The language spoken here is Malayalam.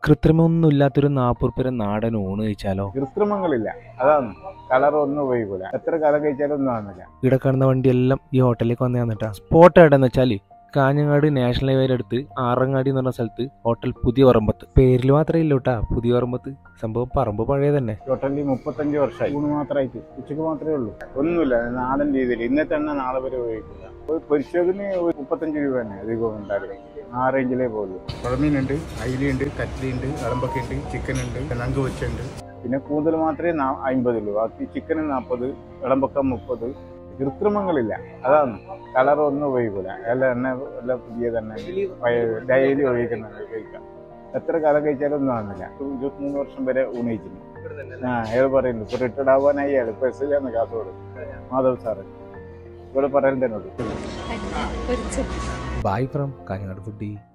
കൃത്രിമമൊന്നും ഇല്ലാത്തൊരു നാപ്പുറപ്പര നാടൻ ഊണ് കഴിച്ചാലോ കൃത്രിമങ്ങളില്ല അതാണ് കളർ ഒന്നും ഉപയോഗിക്കൂല എത്ര കാലം കഴിച്ചാലും ഒന്നും ആകുന്നില്ല ഇവിടെ കാണുന്ന വണ്ടിയെല്ലാം ഈ ഹോട്ടലിലേക്ക് വന്നു തന്നിട്ടാ സ്പോട്ട് എവിടെന്ന് വെച്ചാല് കാഞ്ഞങ്ങാട് നാഷണൽ ഹൈവേയുടെ അടുത്ത് ആറങ്ങാടി എന്ന് പറഞ്ഞ സ്ഥലത്ത് ഹോട്ടൽ പുതിയ പറമ്പത്ത് പേരിൽ മാത്രമേ ഇല്ല കേട്ടാ പുതിയ പറമ്പത്ത് സംഭവം പറമ്പ് പഴയ തന്നെ ടോട്ടലി മുപ്പത്തഞ്ച് വർഷമായി ഊണ് മാത്രമായിട്ട് ഉച്ചക്ക് മാത്രമേ ഉള്ളൂ ഒന്നുമില്ല നാടൻ രീതിയിൽ ഇന്നത്തെ എണ്ണ നാളെ വരെ ഉപയോഗിക്കില്ല ഒരു പൊരിച്ചതിന് ഒരു മുപ്പത്തഞ്ച് രൂപ തന്നെ അധികം ഉണ്ടാകും ആ റേഞ്ചിലേ പോകുള്ളൂ പുഴമീനുണ്ട് അയിലുണ്ട് കറ്റ്ലിയുണ്ട് അളമ്പൊക്കെയുണ്ട് ചിക്കൻ ഉണ്ട് നങ്ക് വെച്ചുണ്ട് പിന്നെ കൂടുതൽ മാത്രമേ നാ- അമ്പതുള്ളൂ ബാക്കി ചിക്കന് നാൽപ്പത് ഇളമ്പക്കം മുപ്പത് കൃത്രിമങ്ങളില്ല അതാണ് കളർ ഒന്നും ഉപയോഗിക്കൂല എല്ലാം എണ്ണ എല്ലാം പുതിയ തന്നെ ഡെയിലി ഉപയോഗിക്കുന്നുണ്ട് ഉപയോഗിക്കാം എത്ര കാലം കഴിച്ചാലും ഒന്നും ആകുന്നില്ല ഇരുപത്തിമൂന്ന് വർഷം വരെ ഊണിയിട്ടുണ്ട് ആ അയാൾ പറയുന്നു ഇപ്പൊ റിട്ടയർഡ് ആവാനായി അയാൾ ഇപ്പൊ എസ് ആണ് കാസർഗോഡ് മാധവ് സാറ് ഇവിടെ പറയുന്നത് എന്നോട് പൊരിച്ചത് ബൈ ഫ്രം കാഞ്ഞങ്ങാട് ഫുഡി